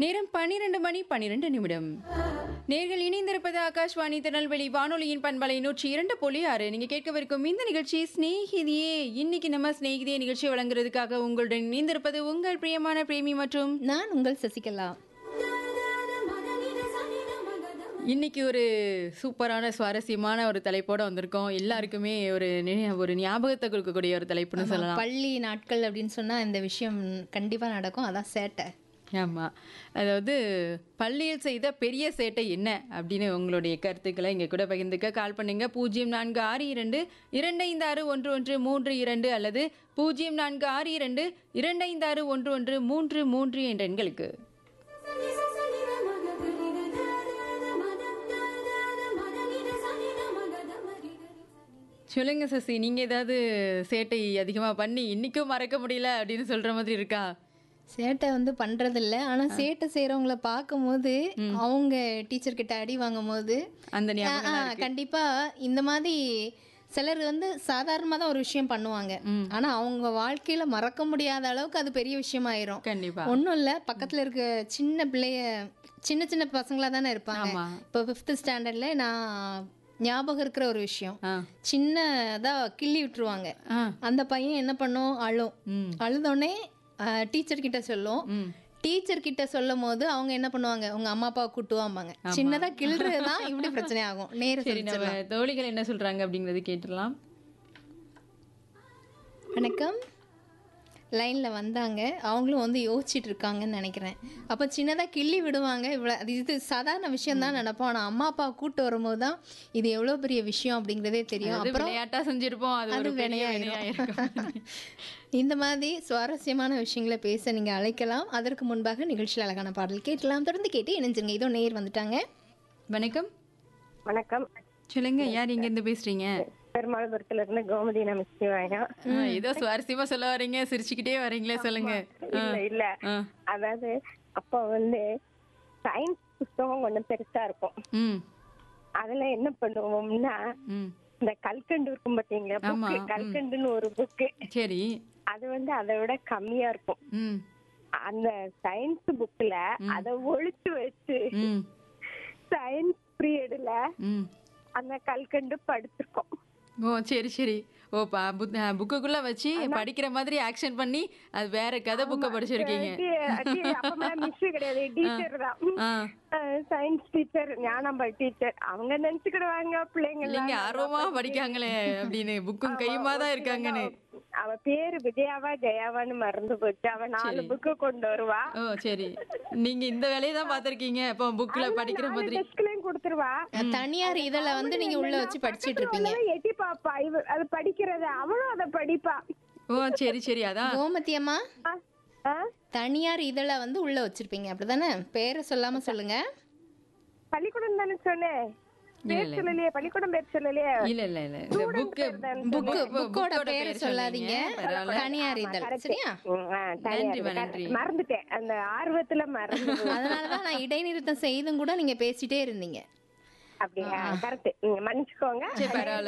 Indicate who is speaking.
Speaker 1: நேரம் பன்னிரண்டு மணி பன்னிரண்டு நிமிடம் நேர்கள் இணைந்திருப்பது ஆகாஷ்வாணி திருநெல்வேலி வானொலியின் பண்பலை நூற்றி இரண்டு புள்ளி ஆறு நீங்க கேட்கவிருக்கும் இந்த நிகழ்ச்சி ஸ்நேகிதியே இன்னைக்கு நம்ம ஸ்நேகிதியே நிகழ்ச்சி வழங்குறதுக்காக உங்களுடன் இணைந்திருப்பது உங்கள் பிரியமான பிரேமி மற்றும்
Speaker 2: நான் உங்கள் சசிகலா
Speaker 1: இன்னைக்கு ஒரு சூப்பரான சுவாரஸ்யமான ஒரு தலைப்போட வந்திருக்கோம் எல்லாருக்குமே ஒரு நி- ஒரு ஞாபகத்தை கொடுக்கக்கூடிய ஒரு தலைப்புன்னு சொல்லலாம்
Speaker 2: பள்ளி நாட்கள் அப்படின்னு சொன்னா இந்த விஷயம் கண்டிப்பா நடக்கும் அதான் சேட்டை
Speaker 1: ஆமாம் அதாவது பள்ளியில் செய்த பெரிய சேட்டை என்ன அப்படின்னு உங்களுடைய கருத்துக்களை இங்கே கூட பகிர்ந்துக்க கால் பண்ணுங்க பூஜ்ஜியம் நான்கு ஆறு இரண்டு இரண்டு ஐந்து ஆறு ஒன்று ஒன்று மூன்று இரண்டு அல்லது பூஜ்ஜியம் நான்கு ஆறு இரண்டு இரண்டு ஐந்து ஆறு ஒன்று ஒன்று மூன்று மூன்று என்ற எண்களுக்கு சொல்லுங்க சசி நீங்க ஏதாவது சேட்டை அதிகமா பண்ணி இன்னைக்கும் மறக்க முடியல அப்படின்னு சொல்ற மாதிரி இருக்கா
Speaker 2: சேட்டை வந்து பண்றது இல்ல ஆனா சேட்டை செய்யறவங்கள பார்க்கும்போது அவங்க டீச்சர் கிட்ட அடி வாங்கும் போது
Speaker 1: அந்த
Speaker 2: ஆ,
Speaker 1: ஞாபகம்
Speaker 2: ஆ, கண்டிப்பா இந்த மாதிரி சிலர் வந்து சாதாரணமா தான் ஒரு விஷயம் பண்ணுவாங்க ஆனா அவங்க வாழ்க்கையில மறக்க முடியாத அளவுக்கு அது பெரிய விஷயமாயிரும்
Speaker 1: கண்டிப்பா
Speaker 2: ஒன்றும் இல்லை பக்கத்தில் இருக்க சின்ன பிள்ளைய சின்ன சின்ன பசங்களா தானே இருப்பாங்க
Speaker 1: ஆமா.
Speaker 2: இப்போ ஃபிஃப்த் ஸ்டாண்டர்டில் நான் ஞாபகம் இருக்கிற ஒரு விஷயம்
Speaker 1: ஆ
Speaker 2: சின்னதா கிள்ளி விட்டுருவாங்க
Speaker 1: ஆ
Speaker 2: அந்த பையன் என்ன பண்ணும் அழும்
Speaker 1: ம்
Speaker 2: அழுதோடனே டீச்சர் கிட்ட சொல்லும்
Speaker 1: ம்
Speaker 2: டீச்சர் கிட்ட சொல்லும் போது அவங்க என்ன பண்ணுவாங்க உங்க அம்மா அப்பாவை கூட்டுவாம்பாங்க சின்னதா கிள்றது தான் இப்படி பிரச்சனை ஆகும் நேரு
Speaker 1: சரி நம்ம தோழிகள் என்ன சொல்றாங்க அப்படிங்கறது கேட்டுடலாம்
Speaker 2: வணக்கம் லைன்ல வந்தாங்க அவங்களும் வந்து யோசிச்சுட்டு இருக்காங்கன்னு நினைக்கிறேன் அப்போ சின்னதா கிள்ளி விடுவாங்க இவ்வளோ அது இது சாதாரண விஷயம் தான் நினைப்போம் ஆனால் அம்மா அப்பா கூட்டு வரும்போது தான் இது எவ்வளோ பெரிய விஷயம் அப்படிங்கிறதே தெரியும்
Speaker 1: அது விளையாட்டா செஞ்சிருப்போம் அது ஒரு பெரிய வினையாயிருக்கும்
Speaker 2: இந்த மாதிரி சுவாரஸ்யமான விஷயங்களை பேச நீங்கள் அழைக்கலாம் அதற்கு முன்பாக நிகழ்ச்சியில் அழகான பாடல் கேட்கலாம் தொடர்ந்து கேட்டு இணைஞ்சுங்க இதோ நேர் வந்துட்டாங்க
Speaker 1: வணக்கம்
Speaker 3: வணக்கம்
Speaker 1: சொல்லுங்க யார் இங்க இருந்து பேசுறீங்க
Speaker 3: பெருமாள்புரத்துல இருந்து கோமதி நமச்சிவாயா
Speaker 1: ஆ, ஏதோ சுவாரஸ்யமா சொல்ல வரீங்க சிரிச்சுக்கிட்டே வரீங்களே சொல்லுங்க ஆ,
Speaker 3: இல்ல இல்ல
Speaker 1: ஆ,
Speaker 3: அதாவது அப்ப வந்து சயின்ஸ் புஸ்தகம் கொஞ்சம் பெருசா இருக்கும்
Speaker 1: ம்
Speaker 3: அதுல என்ன பண்ணுவோம்னா
Speaker 1: ம்
Speaker 3: இந்த கல்கண்டு இருக்கும் பாத்தீங்களா
Speaker 1: ஆமா,
Speaker 3: புக்கு கல்கண்டுன்னு ஒரு புக்கு
Speaker 1: சரி
Speaker 3: அது வந்து அதை விட கம்மியா இருக்கும்
Speaker 1: ம்
Speaker 3: அந்த சயின்ஸ் புக்ல அத ஒழிச்சு வச்சு
Speaker 1: ம்
Speaker 3: சயின்ஸ் பீரியட்ல
Speaker 1: ம்
Speaker 3: அந்த கல்கண்டு படுத்திருக்கோம்
Speaker 1: ஓ சரி சரி ஓ பா புக்குக்குள்ள வச்சு படிக்கிற மாதிரி ஆக்ஷன் பண்ணி அது வேற கதை புக்கை படிச்சிருக்கீங்க
Speaker 3: மிஸ் கிடையாது டீச்சர் தான்
Speaker 1: ஆ
Speaker 3: சயின்ஸ் டீச்சர் ஞானம்பாள் டீச்சர் அவங்க நினைச்சுக்கிடுவாங்க பிள்ளைங்க எல்லாம்
Speaker 1: இல்லைங்க ஆர்வமா படிக்காங்களே அப்படின்னு புக்கும் கையுமா தான் இருக்காங்கன்னு
Speaker 3: அவ பேரு விஜயாவா ஜெயாவான்னு மறந்து போச்சு அவ நாலு புக்கு கொண்டு வருவா
Speaker 1: ஓ சரி நீங்க இந்த வேலையை தான் பார்த்திருக்கீங்க இப்போ புக்ல படிக்கிற மாதிரி
Speaker 3: டெஸ்க்லயும் கொடுத்துருவா
Speaker 2: தனியார் இதில் வந்து நீங்கள் உள்ளே வச்சு படிச்சிட்டு இருப்பீங்க
Speaker 3: அவளும் எட்டி பாப்பா இவ அது படிக்கிறது அவளும் அதை படிப்பா
Speaker 1: ஓ சரி சரி அதான்
Speaker 2: கோமதி அம்மா
Speaker 3: ஆ, ஆ?
Speaker 2: தனியார் இதழ வந்து உள்ள வச்சிருப்பீங்க அப்படிதானே பேரை சொல்லாம சொல்லுங்க
Speaker 3: பள்ளிக்கூடம் தானே சொன்னேன் பேர் சொல்லலையே பள்ளிக்கூடம் பேர் சொல்லலையே
Speaker 1: இல்ல இல்ல இல்ல இந்த புக்கு
Speaker 2: புக்கு புக்கோட பேரை சொல்லாதீங்க தனியார் இதழ் சரியா
Speaker 3: ம், ஆ, தனியா
Speaker 1: நன்றி,
Speaker 3: இருக்கு.
Speaker 1: நன்றி.
Speaker 3: மறந்துட்டேன் அந்த ஆர்வத்துல மறந்து
Speaker 2: அதனாலதான் நான் இடைநிறுத்தம் செய்தும் கூட நீங்க பேசிட்டே இருந்தீங்க
Speaker 3: அப்படியா கரெக்ட் நீங்க மன்னிச்சுக்கோங்க
Speaker 1: சரி பரவாயில்ல